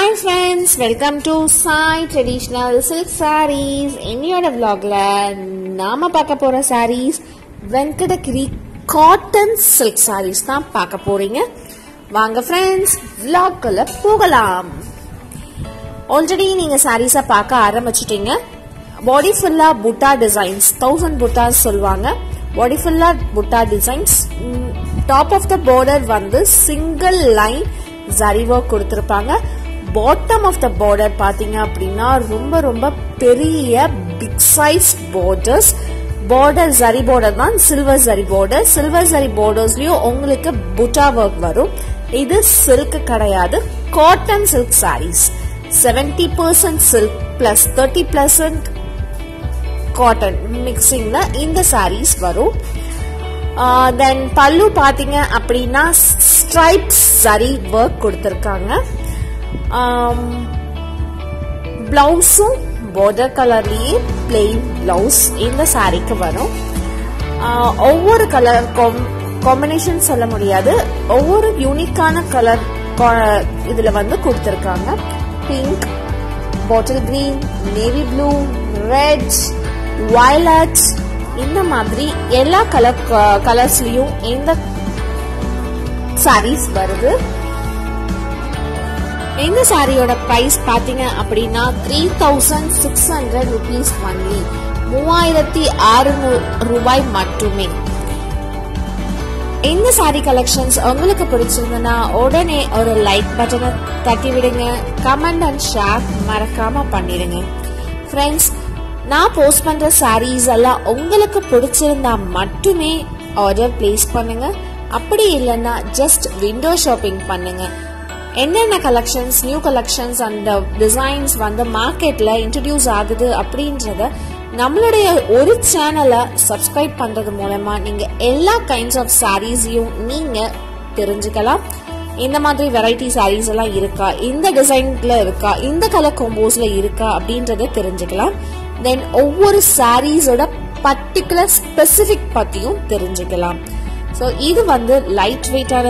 hi friends welcome to Sai traditional silk sarees என்னையோட vlogல நாம பார்க்க போற sarees Venkatagiri cotton silk sarees தான் பார்க்க போறீங்க வாங்க ஃப்ரெண்ட்ஸ் vlogக்குள்ள போகலாம் ஆல்ரெடி நீங்க சாரீஸை பார்க்க ஆரம்பிச்சிட்டீங்க பாடி ஃபுல்லா புட்டா டிசைன்ஸ் தௌசண்ட் புட்டாஸ் சொல்லுவாங்க பாடி ஃபுல்லா புட்டா designs top of the border வந்து சிங்கிள் லைன் ஜரி ஒர்க் கொடுத்துருப்பாங்க பாட்டம் ஆஃப் த border பாத்தீங்க அப்படின்னா ரொம்ப ரொம்ப பெரிய big size borders border zari border தான் silver zari border silver zari பார்டர்ஸ்லயும் உங்களுக்கு புட்டா ஒர்க் வரும் இது சில்க் கிடையாது cotton silk saris seventy percent silk plus thirty percent cotton மிக்சிங்ல இந்த சாரீஸ் வரும் தென் பல்லு பாத்தீங்க அப்படின்னா ஸ்ட்ரைப்ஸ் சரி ஒர்க் கொடுத்துருக்காங்க பிளவுஸும் பார்டர் கலர்லயே பிளெயின் பிளவுஸ் இந்த சாரீக்கு வரும் ஆஹ் ஒவ்வொரு கலர் காம்பினேஷன் சொல்ல முடியாது ஒவ்வொரு யூனிக்கான கலர் இதுல வந்து கொடுத்துருக்காங்க pink bottle green navy blue red violet இந்த மாதிரி எல்லா கலர் கலர்ஸ்லயும் இந்த சாரீஸ் வருது இந்த சாரியோட பிரைஸ் பாத்தீங்க அப்படின்னா three thousand six hundred rupees only மூவாயிரத்தி அறுநூறு ரூபாய் மட்டுமே இந்த சாரி கலெக்ஷன்ஸ் உங்களுக்கு பிடிச்சிருந்தனா உடனே ஒரு லைக் பட்டனை தட்டி விடுங்க கமெண்ட் அண்ட் ஷேர் மறக்காம பண்ணிடுங்க ஃப்ரெண்ட்ஸ் நான் போஸ்ட் பண்ற சாரீஸ் எல்லாம் உங்களுக்கு பிடிச்சிருந்தா மட்டுமே ஆர்டர் பிளேஸ் பண்ணுங்க அப்படி இல்லைன்னா ஜஸ்ட் விண்டோ ஷாப்பிங் பண்ணுங்க என்னென்ன கலெக்ஷன்ஸ் நியூ கலெக்ஷன்ஸ் அந்த டிசைன்ஸ் வந்து மார்க்கெட்ல இன்ட்ரடியூஸ் ஆகுது அப்படின்றத நம்மளுடைய ஒரு சேனலை சப்ஸ்கிரைப் பண்றது மூலமா நீங்க எல்லா கைண்ட்ஸ் ஆஃப் சாரீஸையும் நீங்க தெரிஞ்சுக்கலாம் இந்த மாதிரி வெரைட்டி சாரீஸ் எல்லாம் இருக்கா இந்த டிசைன்ல இருக்கா இந்த கலர் கோம்போஸ்ல இருக்கா அப்படின்றத தெரிஞ்சுக்கலாம் தென் ஒவ்வொரு சாரீஸோட பர்டிகுலர் ஸ்பெசிபிக் பத்தியும் தெரிஞ்சுக்கலாம் ஸோ இது வந்து லைட் வெயிட்டான